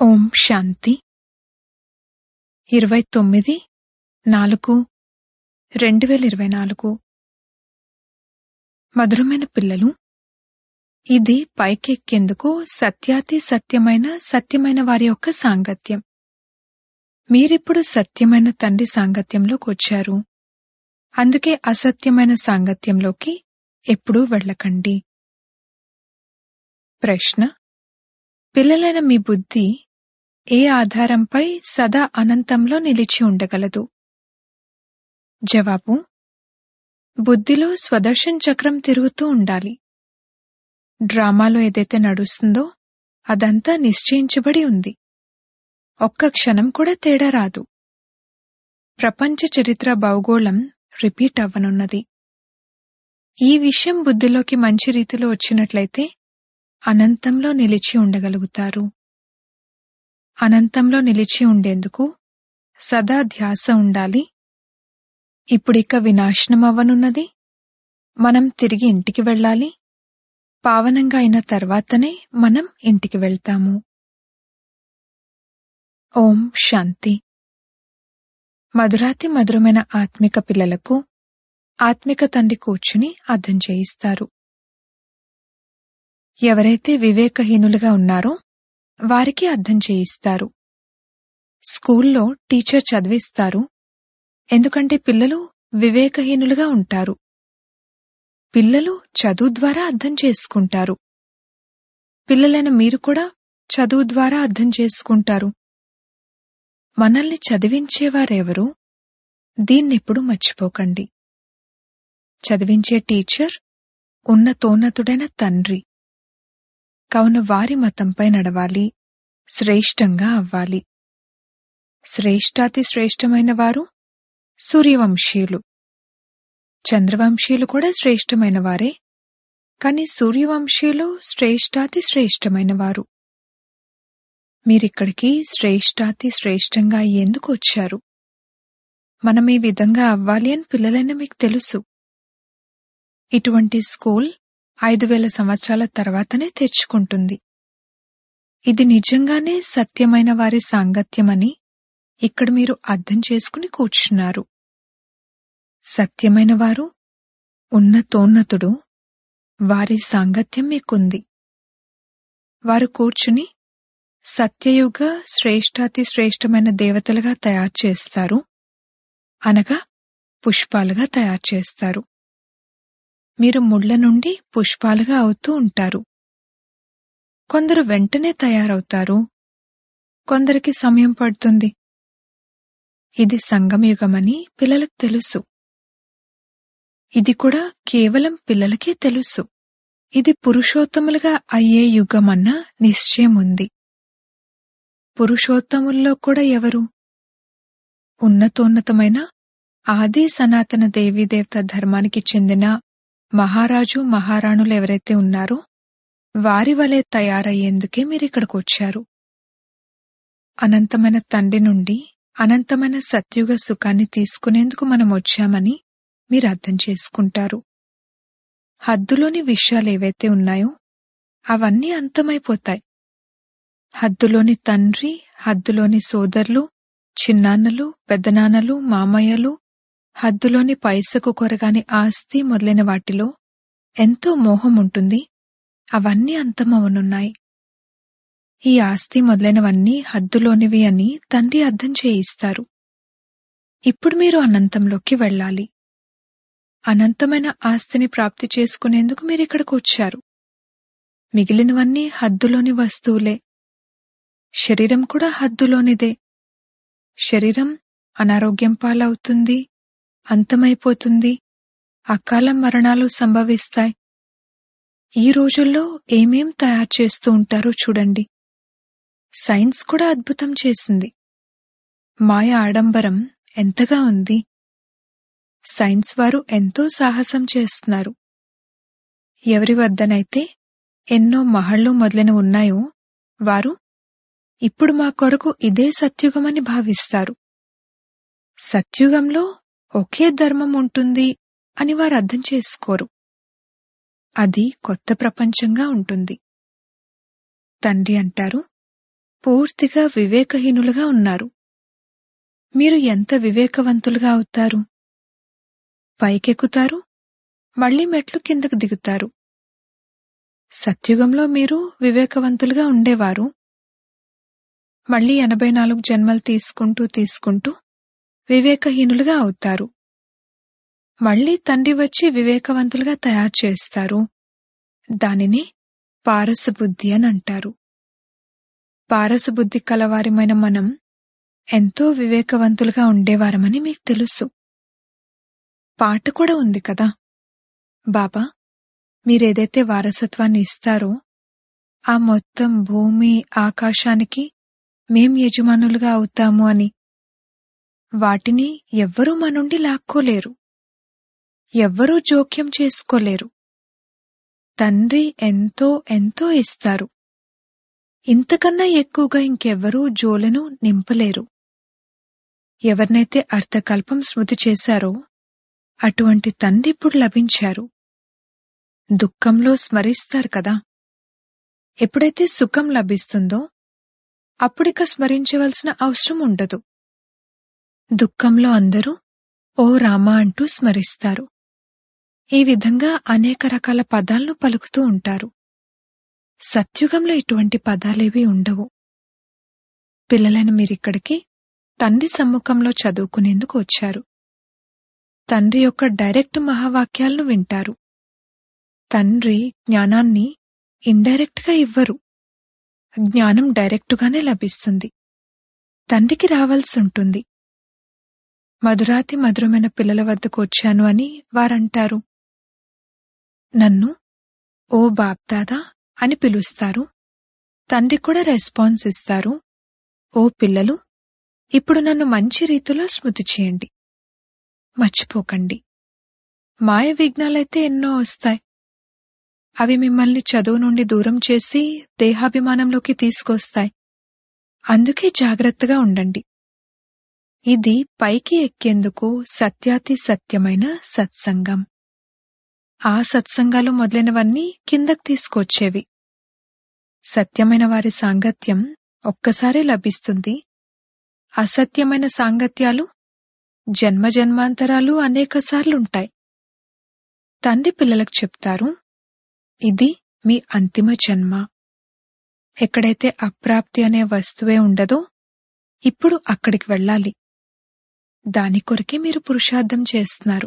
ఓం శాంతి ఇరవై తొమ్మిది నాలుగు రెండు వేల ఇరవై నాలుగు మధురమైన పిల్లలు ఇది పైకెక్కేందుకు సత్యాతి సత్యమైన సత్యమైన వారి యొక్క సాంగత్యం మీరిప్పుడు సత్యమైన తండ్రి సాంగత్యంలోకి వచ్చారు అందుకే అసత్యమైన సాంగత్యంలోకి ఎప్పుడూ వెళ్ళకండి ప్రశ్న పిల్లలైన మీ బుద్ధి ఏ ఆధారంపై సదా అనంతంలో నిలిచి ఉండగలదు జవాబు బుద్ధిలో స్వదర్శన్ చక్రం తిరుగుతూ ఉండాలి డ్రామాలో ఏదైతే నడుస్తుందో అదంతా నిశ్చయించబడి ఉంది ఒక్క క్షణం కూడా తేడా రాదు ప్రపంచ చరిత్ర భౌగోళం రిపీట్ అవ్వనున్నది ఈ విషయం బుద్ధిలోకి మంచి రీతిలో వచ్చినట్లయితే అనంతంలో నిలిచి ఉండగలుగుతారు అనంతంలో నిలిచి ఉండేందుకు సదా ధ్యాస ఉండాలి ఇప్పుడిక వినాశనం అవ్వనున్నది మనం తిరిగి ఇంటికి వెళ్ళాలి పావనంగా అయిన తర్వాతనే మనం ఇంటికి వెళ్తాము ఓం శాంతి మధురాతి మధురమైన ఆత్మిక పిల్లలకు ఆత్మిక తండ్రి కూర్చుని అర్థం చేయిస్తారు ఎవరైతే వివేకహీనులుగా ఉన్నారో వారికి అర్థం చేయిస్తారు స్కూల్లో టీచర్ చదివిస్తారు ఎందుకంటే పిల్లలు వివేకహీనులుగా ఉంటారు పిల్లలు చదువు ద్వారా అర్థం చేసుకుంటారు పిల్లలైన మీరు కూడా చదువు ద్వారా అర్థం చేసుకుంటారు మనల్ని చదివించేవారెవరు దీన్నెప్పుడు మర్చిపోకండి చదివించే టీచర్ ఉన్నతోన్నతుడైన తండ్రి కావున వారి మతంపై నడవాలి శ్రేష్టంగా అవ్వాలి శ్రేష్టాతి శ్రేష్టమైన వారు సూర్యవంశీయులు చంద్రవంశీయులు కూడా శ్రేష్టమైన వారే కాని సూర్యవంశీయులు శ్రేష్టాతి శ్రేష్టమైన వారు మీరిక్కడికి శ్రేష్టాతి శ్రేష్టంగా ఎందుకు వచ్చారు మనం ఈ విధంగా అవ్వాలి అని పిల్లలైన మీకు తెలుసు ఇటువంటి స్కూల్ ఐదు వేల సంవత్సరాల తర్వాతనే తెచ్చుకుంటుంది ఇది నిజంగానే సత్యమైన వారి సాంగత్యమని ఇక్కడ మీరు అర్థం చేసుకుని కూర్చున్నారు సత్యమైన వారు ఉన్నతోన్నతుడు వారి సాంగత్యం మీకుంది వారు కూర్చుని సత్యయుగ శ్రేష్టాతి శ్రేష్టమైన దేవతలుగా తయారు చేస్తారు అనగా పుష్పాలుగా తయారు చేస్తారు మీరు ముళ్ల నుండి పుష్పాలుగా అవుతూ ఉంటారు కొందరు వెంటనే తయారవుతారు కొందరికి సమయం పడుతుంది ఇది సంగమయుగమని పిల్లలకు తెలుసు ఇది కూడా కేవలం పిల్లలకే తెలుసు ఇది పురుషోత్తములుగా అయ్యే యుగమన్న నిశ్చయం ఉంది పురుషోత్తముల్లో కూడా ఎవరు ఉన్నతోన్నతమైన ఆది సనాతన దేవీదేవత ధర్మానికి చెందిన మహారాజు మహారాణులు ఎవరైతే ఉన్నారో వారి వలె తయారయ్యేందుకే మీరిక్కడికి వచ్చారు అనంతమైన తండ్రి నుండి అనంతమైన సత్యుగ సుఖాన్ని తీసుకునేందుకు మనం వచ్చామని మీరు అర్థం చేసుకుంటారు హద్దులోని విషయాలు ఏవైతే ఉన్నాయో అవన్నీ అంతమైపోతాయి హద్దులోని తండ్రి హద్దులోని సోదరులు చిన్నాన్నలు పెద్దనాన్నలు మామయ్యలు హద్దులోని పైసకు కొరగాని ఆస్తి మొదలైన వాటిలో ఎంతో మోహం ఉంటుంది అవన్నీ అంతమవనున్నాయి ఈ ఆస్తి మొదలైనవన్నీ హద్దులోనివి అని తండ్రి అర్థం చేయిస్తారు ఇప్పుడు మీరు అనంతంలోకి వెళ్ళాలి అనంతమైన ఆస్తిని ప్రాప్తి చేసుకునేందుకు మీరు ఇక్కడికి వచ్చారు మిగిలినవన్నీ హద్దులోని వస్తువులే శరీరం కూడా హద్దులోనిదే శరీరం అనారోగ్యం పాలవుతుంది అంతమైపోతుంది అకాల మరణాలు సంభవిస్తాయి ఈ రోజుల్లో ఏమేం తయారు చేస్తూ ఉంటారో చూడండి సైన్స్ కూడా అద్భుతం చేసింది మాయ ఆడంబరం ఎంతగా ఉంది సైన్స్ వారు ఎంతో సాహసం చేస్తున్నారు ఎవరి వద్దనైతే ఎన్నో మహళ్ళు మొదలైన ఉన్నాయో వారు ఇప్పుడు మా కొరకు ఇదే సత్యుగమని భావిస్తారు సత్యుగంలో ఒకే ధర్మం ఉంటుంది అని వారు అర్థం చేసుకోరు అది కొత్త ప్రపంచంగా ఉంటుంది తండ్రి అంటారు పూర్తిగా వివేకహీనులుగా ఉన్నారు మీరు ఎంత వివేకవంతులుగా అవుతారు పైకెక్కుతారు మళ్ళీ మెట్లు కిందకు దిగుతారు సత్యుగంలో మీరు వివేకవంతులుగా ఉండేవారు మళ్ళీ ఎనభై నాలుగు జన్మలు తీసుకుంటూ తీసుకుంటూ వివేకహీనులుగా అవుతారు మళ్ళీ తండ్రి వచ్చి వివేకవంతులుగా తయారు చేస్తారు దానిని పారసబుద్ధి అని అంటారు పారసబుద్ధి కలవారిమైన మనం ఎంతో వివేకవంతులుగా ఉండేవారమని మీకు తెలుసు పాట కూడా ఉంది కదా బాబా మీరేదైతే వారసత్వాన్ని ఇస్తారో ఆ మొత్తం భూమి ఆకాశానికి మేం యజమానులుగా అవుతాము అని వాటిని ఎవ్వరూ మా నుండి లాక్కోలేరు ఎవ్వరూ జోక్యం చేసుకోలేరు తండ్రి ఎంతో ఎంతో ఇస్తారు ఇంతకన్నా ఎక్కువగా ఇంకెవ్వరూ జోలను నింపలేరు ఎవరినైతే అర్థకల్పం స్మృతి చేశారో అటువంటి తండ్రి ఇప్పుడు లభించారు దుఃఖంలో స్మరిస్తారు కదా ఎప్పుడైతే సుఖం లభిస్తుందో అప్పుడిక స్మరించవలసిన అవసరం ఉండదు దుఃఖంలో అందరూ ఓ రామా అంటూ స్మరిస్తారు ఈ విధంగా అనేక రకాల పదాలను పలుకుతూ ఉంటారు సత్యుగంలో ఇటువంటి పదాలేవి ఉండవు పిల్లలైన మీరిక్కడికి తండ్రి సమ్ముఖంలో చదువుకునేందుకు వచ్చారు తండ్రి యొక్క డైరెక్ట్ మహావాక్యాలను వింటారు తండ్రి జ్ఞానాన్ని ఇండైరెక్ట్గా ఇవ్వరు జ్ఞానం డైరెక్టుగానే లభిస్తుంది తండ్రికి రావాల్సి ఉంటుంది మధురాతి మధురమైన పిల్లల వద్దకు వచ్చాను అని వారంటారు నన్ను ఓ బాప్దాదా అని పిలుస్తారు తండ్రి కూడా రెస్పాన్స్ ఇస్తారు ఓ పిల్లలు ఇప్పుడు నన్ను మంచి రీతిలో స్మృతి చేయండి మర్చిపోకండి మాయ విఘ్నాలైతే ఎన్నో వస్తాయి అవి మిమ్మల్ని చదువు నుండి దూరం చేసి దేహాభిమానంలోకి తీసుకొస్తాయి అందుకే జాగ్రత్తగా ఉండండి ఇది పైకి ఎక్కేందుకు సత్యాతి సత్యమైన సత్సంగం ఆ సత్సంగాలు మొదలైనవన్నీ కిందకు తీసుకొచ్చేవి సత్యమైన వారి సాంగత్యం ఒక్కసారే లభిస్తుంది అసత్యమైన సాంగత్యాలు జన్మజన్మాంతరాలు అనేకసార్లుంటాయి తండ్రి పిల్లలకు చెప్తారు ఇది మీ అంతిమ జన్మ ఎక్కడైతే అప్రాప్తి అనే వస్తువే ఉండదో ఇప్పుడు అక్కడికి వెళ్ళాలి దాని కొరకే మీరు పురుషార్థం చేస్తున్నారు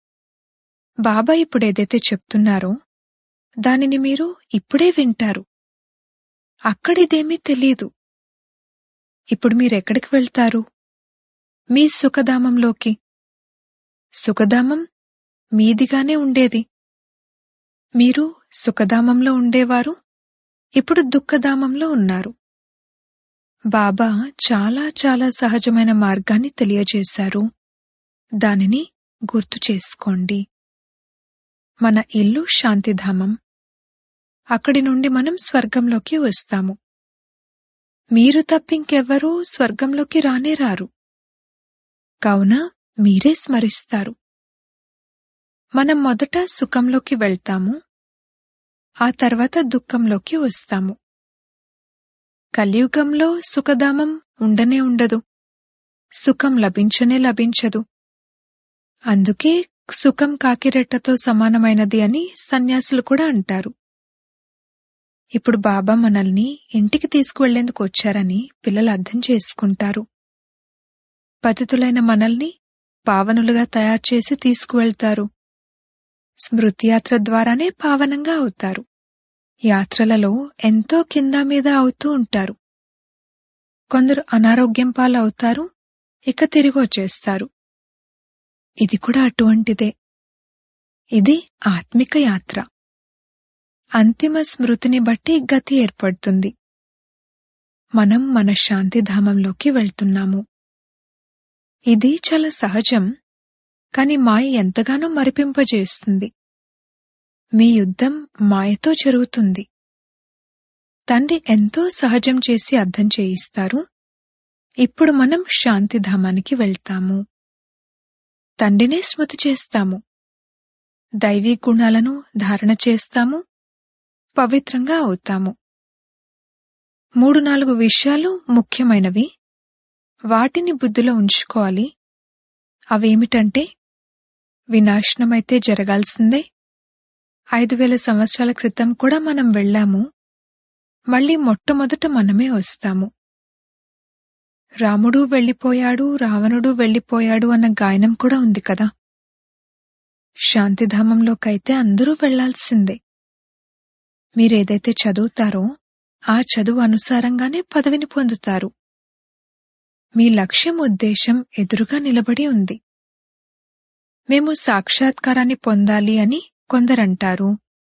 బాబా ఇప్పుడు ఏదైతే చెప్తున్నారో దానిని మీరు ఇప్పుడే వింటారు అక్కడిదేమీ తెలీదు ఇప్పుడు మీరెక్కడికి వెళ్తారు మీ సుఖధామంలోకి సుఖధామం మీదిగానే ఉండేది మీరు సుఖధామంలో ఉండేవారు ఇప్పుడు దుఃఖధామంలో ఉన్నారు బాబా చాలా చాలా సహజమైన మార్గాన్ని తెలియజేశారు దానిని గుర్తు చేసుకోండి మన ఇల్లు శాంతిధామం అక్కడి నుండి మనం స్వర్గంలోకి వస్తాము మీరు తప్పింకెవ్వరూ స్వర్గంలోకి రానే రారు కావున మీరే స్మరిస్తారు మనం మొదట సుఖంలోకి వెళ్తాము ఆ తర్వాత దుఃఖంలోకి వస్తాము కలియుగంలో సుఖధామం ఉండనే ఉండదు సుఖం లభించనే లభించదు అందుకే సుఖం కాకిరెట్టతో సమానమైనది అని సన్యాసులు కూడా అంటారు ఇప్పుడు బాబా మనల్ని ఇంటికి తీసుకువెళ్లేందుకు వచ్చారని పిల్లలు అర్థం చేసుకుంటారు పతితులైన మనల్ని పావనులుగా తయారు చేసి తీసుకువెళ్తారు స్మృతి యాత్ర ద్వారానే పావనంగా అవుతారు యాత్రలలో ఎంతో కింద మీద అవుతూ ఉంటారు కొందరు అనారోగ్యం పాలవుతారు ఇక తిరిగి వచ్చేస్తారు ఇది కూడా అటువంటిదే ఇది ఆత్మిక యాత్ర అంతిమ స్మృతిని బట్టి గతి ఏర్పడుతుంది మనం మన శాంతిధామంలోకి వెళ్తున్నాము ఇది చాలా సహజం కాని మాయ ఎంతగానో మరిపింపజేస్తుంది మీ యుద్ధం మాయతో జరుగుతుంది తండ్రి ఎంతో సహజం చేసి అర్థం చేయిస్తారు ఇప్పుడు మనం శాంతిధామానికి వెళ్తాము తండ్రినే స్మృతి చేస్తాము దైవీ గుణాలను ధారణ చేస్తాము పవిత్రంగా అవుతాము మూడు నాలుగు విషయాలు ముఖ్యమైనవి వాటిని బుద్ధిలో ఉంచుకోవాలి అవేమిటంటే వినాశనమైతే జరగాల్సిందే ఐదు వేల సంవత్సరాల క్రితం కూడా మనం వెళ్ళాము మళ్ళీ మొట్టమొదట మనమే వస్తాము రాముడు వెళ్ళిపోయాడు రావణుడు వెళ్ళిపోయాడు అన్న గాయనం కూడా ఉంది కదా శాంతిధామంలోకైతే అందరూ వెళ్లాల్సిందే మీరేదైతే చదువుతారో ఆ చదువు అనుసారంగానే పదవిని పొందుతారు మీ లక్ష్యం ఉద్దేశం ఎదురుగా నిలబడి ఉంది మేము సాక్షాత్కారాన్ని పొందాలి అని కొందరంటారు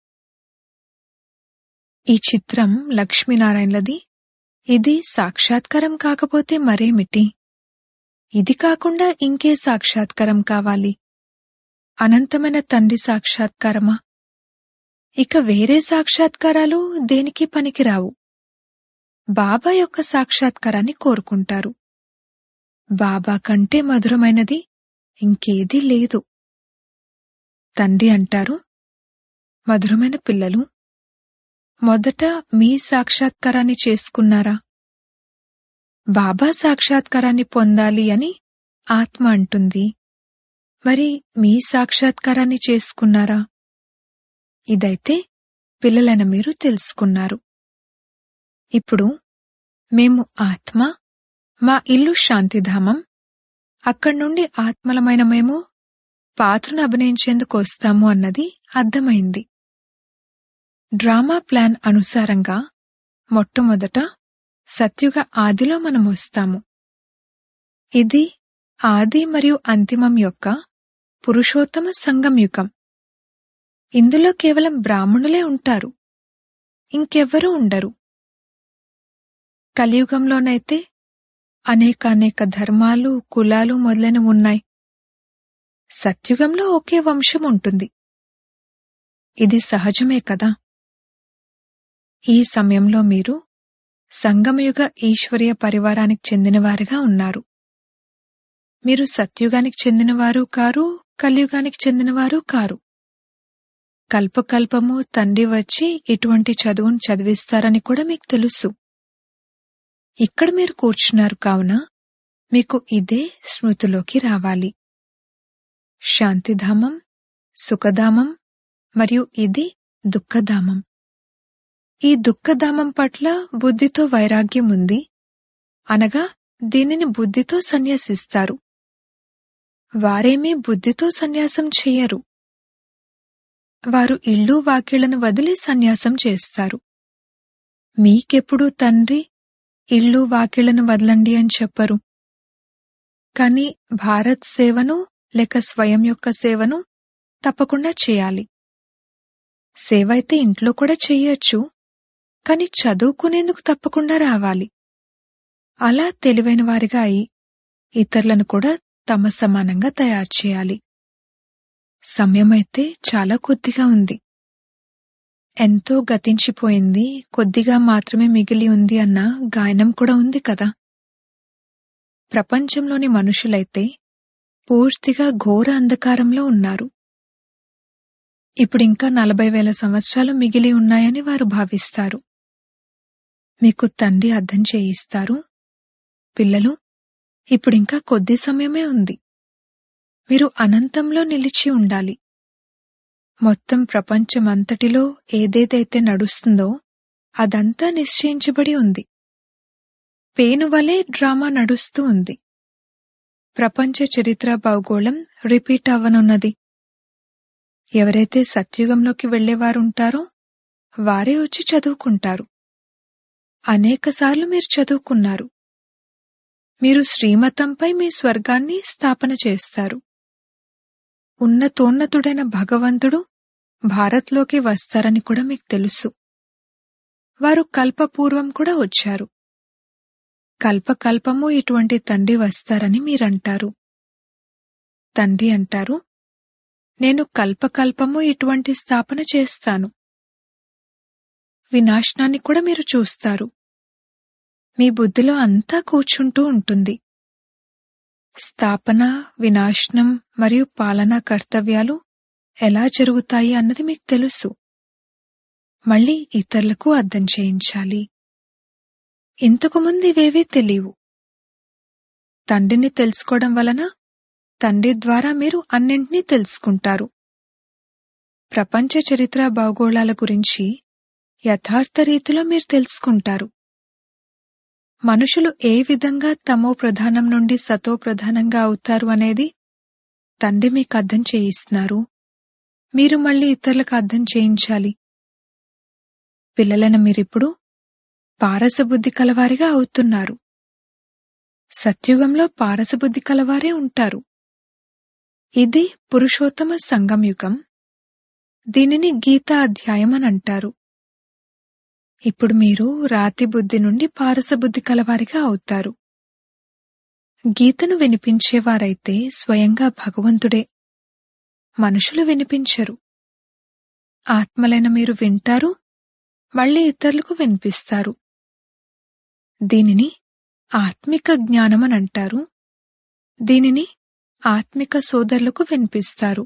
ఈ చిత్రం లక్ష్మీనారాయణలది ఇది సాక్షాత్కారం కాకపోతే మరేమిటి ఇది కాకుండా ఇంకే సాక్షాత్కారం కావాలి అనంతమైన తండ్రి సాక్షాత్కారమా ఇక వేరే సాక్షాత్కారాలు దేనికి పనికిరావు బాబా యొక్క సాక్షాత్కారాన్ని కోరుకుంటారు బాబా కంటే మధురమైనది ఇంకేదీ లేదు తండ్రి అంటారు మధురమైన పిల్లలు మొదట మీ సాక్షాత్కారాన్ని చేసుకున్నారా బాబా సాక్షాత్కారాన్ని పొందాలి అని ఆత్మ అంటుంది మరి మీ సాక్షాత్కారాన్ని చేసుకున్నారా ఇదైతే పిల్లలైన మీరు తెలుసుకున్నారు ఇప్పుడు మేము ఆత్మ మా ఇల్లు శాంతిధామం అక్కడి నుండి ఆత్మలమైన మేము పాత్రను అభినయించేందుకు వస్తాము అన్నది అర్థమైంది డ్రామా ప్లాన్ అనుసారంగా మొట్టమొదట సత్యుగ ఆదిలో మనం వస్తాము ఇది ఆది మరియు అంతిమం యొక్క పురుషోత్తమ సంగం యుగం ఇందులో కేవలం బ్రాహ్మణులే ఉంటారు ఇంకెవ్వరూ ఉండరు కలియుగంలోనైతే అనేక అనేక ధర్మాలు కులాలు మొదలైనవి ఉన్నాయి సత్యుగంలో ఒకే వంశం ఉంటుంది ఇది సహజమే కదా ఈ సమయంలో మీరు సంగమయుగ ఈశ్వరీయ పరివారానికి చెందినవారుగా ఉన్నారు మీరు సత్యుగానికి చెందినవారు కారు కలియుగానికి చెందినవారు కారు కల్పకల్పము తండ్రి వచ్చి ఇటువంటి చదువును చదివిస్తారని కూడా మీకు తెలుసు ఇక్కడ మీరు కూర్చున్నారు కావున మీకు ఇదే స్మృతిలోకి రావాలి శాంతిధామం సుఖధామం మరియు ఇది దుఃఖధామం ఈ దుఃఖధామం పట్ల బుద్ధితో వైరాగ్యం ఉంది అనగా దీనిని బుద్ధితో సన్యాసిస్తారు వారేమీ బుద్ధితో సన్యాసం చెయ్యరు వారు ఇళ్ళు వాకిళ్లను వదిలి సన్యాసం చేస్తారు మీకెప్పుడు తండ్రి ఇళ్ళు వాకిళ్లను వదలండి అని చెప్పరు కాని భారత్ సేవను లేక స్వయం యొక్క సేవను తప్పకుండా చేయాలి సేవ అయితే ఇంట్లో కూడా చెయ్యొచ్చు కాని చదువుకునేందుకు తప్పకుండా రావాలి అలా తెలివైన వారిగా అయి ఇతరులను కూడా తమ సమానంగా తయారు చేయాలి సమయమైతే చాలా కొద్దిగా ఉంది ఎంతో గతించిపోయింది కొద్దిగా మాత్రమే మిగిలి ఉంది అన్న గాయనం కూడా ఉంది కదా ప్రపంచంలోని మనుషులైతే పూర్తిగా ఘోర అంధకారంలో ఉన్నారు ఇప్పుడింకా నలభై వేల సంవత్సరాలు మిగిలి ఉన్నాయని వారు భావిస్తారు మీకు తండ్రి అర్థం చేయిస్తారు పిల్లలు ఇప్పుడింకా కొద్ది సమయమే ఉంది మీరు అనంతంలో నిలిచి ఉండాలి మొత్తం ప్రపంచమంతటిలో ఏదేదైతే నడుస్తుందో అదంతా నిశ్చయించబడి ఉంది పేను వలె డ్రామా నడుస్తూ ఉంది ప్రపంచ చరిత్ర భౌగోళం రిపీట్ అవ్వనున్నది ఎవరైతే సత్యుగంలోకి వెళ్లేవారుంటారో వారే వచ్చి చదువుకుంటారు అనేకసార్లు మీరు చదువుకున్నారు మీరు శ్రీమతంపై మీ స్వర్గాన్ని స్థాపన చేస్తారు ఉన్నతోన్నతుడైన భగవంతుడు భారత్లోకి వస్తారని కూడా మీకు తెలుసు వారు కల్పపూర్వం కూడా వచ్చారు కల్పకల్పము ఇటువంటి తండ్రి వస్తారని మీరంటారు తండ్రి అంటారు నేను కల్పకల్పము ఇటువంటి స్థాపన చేస్తాను వినాశనాన్ని కూడా మీరు చూస్తారు మీ బుద్ధిలో అంతా కూర్చుంటూ ఉంటుంది స్థాపన వినాశనం మరియు పాలనా కర్తవ్యాలు ఎలా జరుగుతాయి అన్నది మీకు తెలుసు మళ్ళీ ఇతరులకు అర్థం చేయించాలి ఇంతకుముందు ఇవేవీ తెలియవు తండ్రిని తెలుసుకోవడం వలన తండ్రి ద్వారా మీరు అన్నింటినీ తెలుసుకుంటారు ప్రపంచ చరిత్ర భౌగోళాల గురించి యథార్థ రీతిలో మీరు తెలుసుకుంటారు మనుషులు ఏ విధంగా తమో ప్రధానం నుండి సతో ప్రధానంగా అవుతారు అనేది తండ్రి మీకు అర్థం చేయిస్తున్నారు మీరు మళ్ళీ ఇతరులకు అర్థం చేయించాలి పిల్లలైన మీరిప్పుడు పారసబుద్ధి కలవారిగా అవుతున్నారు సత్యుగంలో పారసబుద్ధి కలవారే ఉంటారు ఇది పురుషోత్తమ సంగంయుగం దీనిని గీతా అధ్యాయం అని అంటారు ఇప్పుడు మీరు రాతి బుద్ధి నుండి పారసబుద్ధి కలవారిగా అవుతారు గీతను వినిపించేవారైతే స్వయంగా భగవంతుడే మనుషులు వినిపించరు ఆత్మలైన మీరు వింటారు మళ్ళీ ఇతరులకు వినిపిస్తారు దీనిని ఆత్మిక జ్ఞానమని అంటారు దీనిని ఆత్మిక సోదరులకు వినిపిస్తారు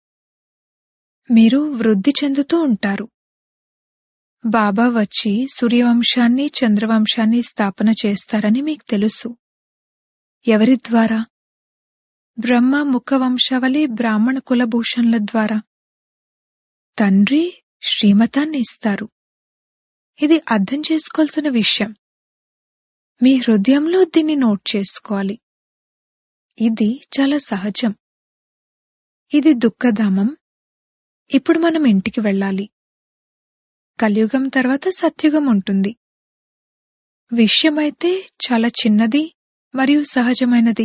మీరు వృద్ధి చెందుతూ ఉంటారు బాబా వచ్చి సూర్యవంశాన్ని చంద్రవంశాన్ని స్థాపన చేస్తారని మీకు తెలుసు ఎవరి ద్వారా బ్రహ్మ ముఖ వంశావళి బ్రాహ్మణ కులభూషణుల ద్వారా తండ్రి శ్రీమతాన్ని ఇస్తారు ఇది అర్థం చేసుకోవాల్సిన విషయం మీ హృదయంలో దీన్ని నోట్ చేసుకోవాలి ఇది చాలా సహజం ఇది దుఃఖధామం ఇప్పుడు మనం ఇంటికి వెళ్ళాలి కలియుగం తర్వాత సత్యుగం ఉంటుంది విషయమైతే చాలా చిన్నది మరియు సహజమైనది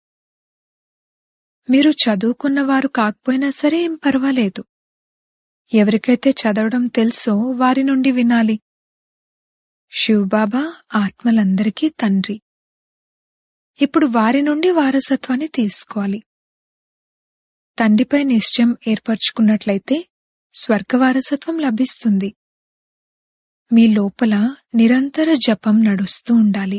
మీరు చదువుకున్నవారు కాకపోయినా సరే ఏం పర్వాలేదు ఎవరికైతే చదవడం తెలుసో వారి నుండి వినాలి శివబాబా ఆత్మలందరికీ తండ్రి ఇప్పుడు వారి నుండి వారసత్వాన్ని తీసుకోవాలి తండ్రిపై నిశ్చయం ఏర్పరచుకున్నట్లయితే స్వర్గ వారసత్వం లభిస్తుంది మీ లోపల నిరంతర జపం నడుస్తూ ఉండాలి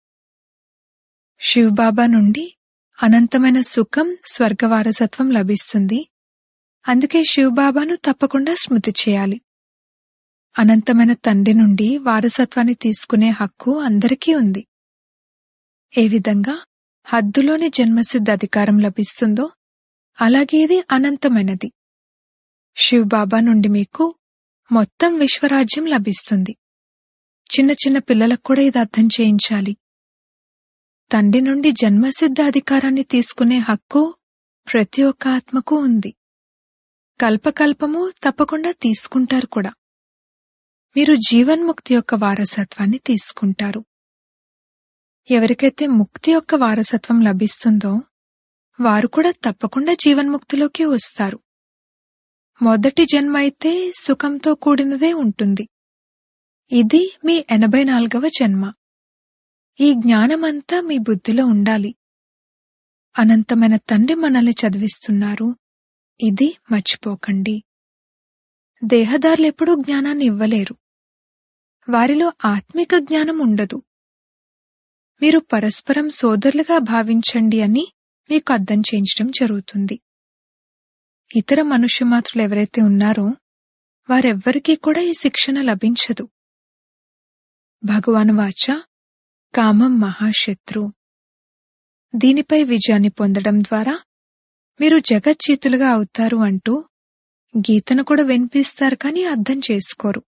శివబాబా నుండి అనంతమైన సుఖం స్వర్గ వారసత్వం లభిస్తుంది అందుకే శివబాబాను తప్పకుండా స్మృతి చేయాలి అనంతమైన తండ్రి నుండి వారసత్వాన్ని తీసుకునే హక్కు అందరికీ ఉంది ఏ విధంగా హద్దులోని జన్మసిద్ధ అధికారం లభిస్తుందో అలాగే ఇది అనంతమైనది శివబాబా నుండి మీకు మొత్తం విశ్వరాజ్యం లభిస్తుంది చిన్న చిన్న పిల్లలకు కూడా ఇది అర్థం చేయించాలి తండ్రి నుండి జన్మసిద్ధ అధికారాన్ని తీసుకునే హక్కు ప్రతి ఒక్క ఆత్మకు ఉంది కల్పకల్పము తప్పకుండా తీసుకుంటారు కూడా మీరు జీవన్ముక్తి యొక్క వారసత్వాన్ని తీసుకుంటారు ఎవరికైతే ముక్తి యొక్క వారసత్వం లభిస్తుందో వారు కూడా తప్పకుండా జీవన్ముక్తిలోకి వస్తారు మొదటి జన్మ అయితే సుఖంతో కూడినదే ఉంటుంది ఇది మీ ఎనభై నాలుగవ జన్మ ఈ జ్ఞానమంతా మీ బుద్ధిలో ఉండాలి అనంతమైన తండ్రి మనల్ని చదివిస్తున్నారు ఇది మర్చిపోకండి దేహదారులు ఎప్పుడూ జ్ఞానాన్ని ఇవ్వలేరు వారిలో ఆత్మిక జ్ఞానం ఉండదు మీరు పరస్పరం సోదరులుగా భావించండి అని మీకు అర్థం చేయించడం జరుగుతుంది ఇతర మనుష్యమాత్రులు ఎవరైతే ఉన్నారో వారెవ్వరికీ కూడా ఈ శిక్షణ లభించదు భగవాను వాచ కామం మహాశత్రు దీనిపై విజయాన్ని పొందడం ద్వారా మీరు జగజ్జీతులుగా అవుతారు అంటూ గీతను కూడా వినిపిస్తారు కానీ అర్థం చేసుకోరు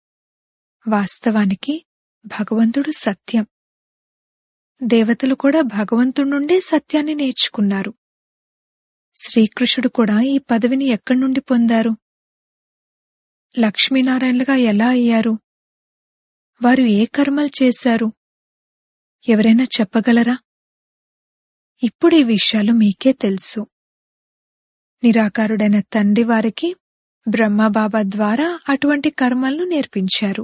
వాస్తవానికి భగవంతుడు సత్యం దేవతలు కూడా భగవంతుడి నుండి సత్యాన్ని నేర్చుకున్నారు శ్రీకృష్ణుడు కూడా ఈ పదవిని ఎక్కడి నుండి పొందారు లక్ష్మీనారాయణలుగా ఎలా అయ్యారు వారు ఏ కర్మలు చేశారు ఎవరైనా చెప్పగలరా ఇప్పుడు ఈ విషయాలు మీకే తెలుసు నిరాకారుడైన తండ్రి వారికి బ్రహ్మబాబా ద్వారా అటువంటి కర్మలను నేర్పించారు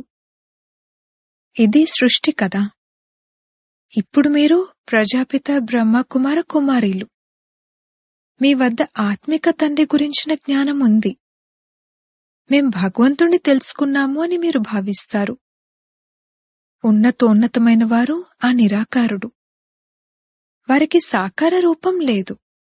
ఇది సృష్టి కదా ఇప్పుడు మీరు ప్రజాపిత బ్రహ్మ కుమార కుమారీలు మీ వద్ద ఆత్మిక తండ్రి గురించిన జ్ఞానం ఉంది మేం భగవంతుణ్ణి తెలుసుకున్నాము అని మీరు భావిస్తారు ఉన్నతోన్నతమైన వారు ఆ నిరాకారుడు వారికి సాకార రూపం లేదు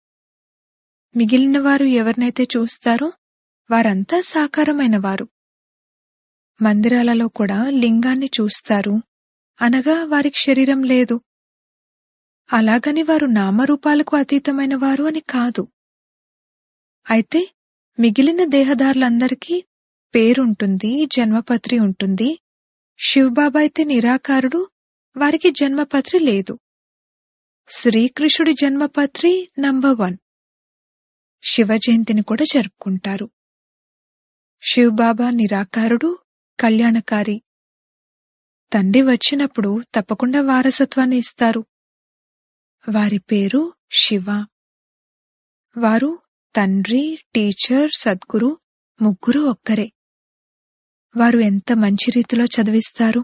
మిగిలిన వారు ఎవరినైతే చూస్తారో వారంతా సాకారమైన వారు మందిరాలలో కూడా లింగాన్ని చూస్తారు అనగా వారికి శరీరం లేదు అలాగని వారు నామరూపాలకు అతీతమైన వారు అని కాదు అయితే మిగిలిన దేహదారులందరికీ పేరుంటుంది జన్మపత్రి ఉంటుంది శివబాబా అయితే నిరాకారుడు వారికి జన్మపత్రి లేదు శ్రీకృష్ణుడి జన్మపత్రి నంబర్ వన్ శివ జయంతిని కూడా జరుపుకుంటారు శివబాబా నిరాకారుడు కళ్యాణకారి తండ్రి వచ్చినప్పుడు తప్పకుండా వారసత్వాన్ని ఇస్తారు వారి పేరు శివ వారు తండ్రి టీచర్ సద్గురు ముగ్గురు ఒక్కరే వారు ఎంత మంచి రీతిలో చదివిస్తారు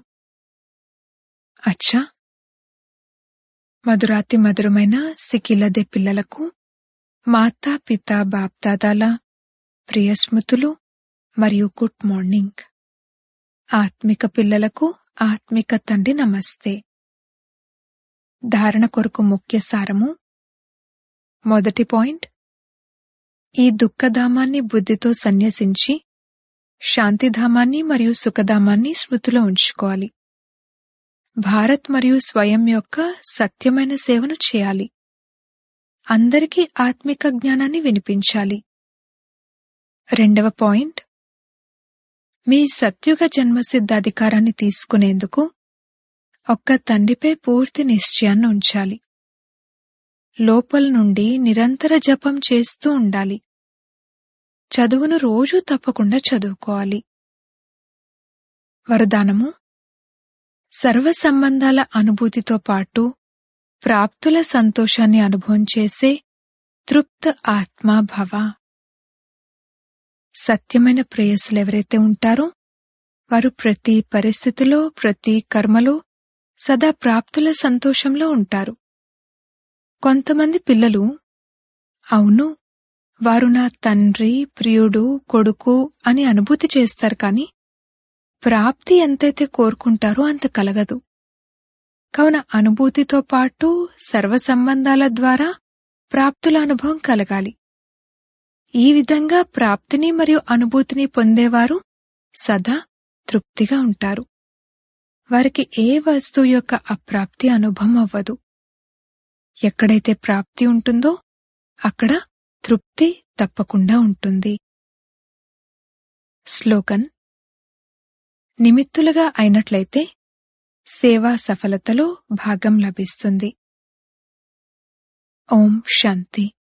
అచ్చా మధురాతి మధురమైన సికిలదే పిల్లలకు మాతా పిత బాప్దాదాల ప్రియ స్మృతులు మరియు గుడ్ మార్నింగ్ ఆత్మిక పిల్లలకు ఆత్మిక తండ్రి నమస్తే ధారణ కొరకు ముఖ్య సారము మొదటి పాయింట్ ఈ దుఃఖధామాన్ని బుద్ధితో సన్యసించి శాంతిధామాన్ని మరియు సుఖధామాన్ని స్మృతిలో ఉంచుకోవాలి భారత్ మరియు స్వయం యొక్క సత్యమైన సేవను చేయాలి అందరికీ ఆత్మిక జ్ఞానాన్ని వినిపించాలి రెండవ పాయింట్ మీ సత్యుగ జన్మసిద్ధ అధికారాన్ని తీసుకునేందుకు ఒక్క తండ్రిపై పూర్తి నిశ్చయాన్ని ఉంచాలి లోపల నుండి నిరంతర జపం చేస్తూ ఉండాలి చదువును రోజూ తప్పకుండా చదువుకోవాలి వరదానము సర్వ సంబంధాల అనుభూతితో పాటు ప్రాప్తుల సంతోషాన్ని అనుభవం చేసే తృప్త ఆత్మా భవ సత్యమైన ప్రేయసులు ఎవరైతే ఉంటారో వారు ప్రతి పరిస్థితిలో ప్రతి కర్మలో సదా ప్రాప్తుల సంతోషంలో ఉంటారు కొంతమంది పిల్లలు అవును వారు నా తండ్రి ప్రియుడు కొడుకు అని అనుభూతి చేస్తారు కాని ప్రాప్తి ఎంతైతే కోరుకుంటారో అంత కలగదు కావున అనుభూతితో పాటు సర్వ సంబంధాల ద్వారా ప్రాప్తుల అనుభవం కలగాలి ఈ విధంగా ప్రాప్తిని మరియు అనుభూతిని పొందేవారు సదా తృప్తిగా ఉంటారు వారికి ఏ వస్తువు యొక్క అప్రాప్తి అనుభవం అవ్వదు ఎక్కడైతే ప్రాప్తి ఉంటుందో అక్కడ తృప్తి తప్పకుండా ఉంటుంది స్లోగన్ నిమిత్తులుగా అయినట్లయితే సేవా సఫలతలో భాగం లభిస్తుంది ఓం శాంతి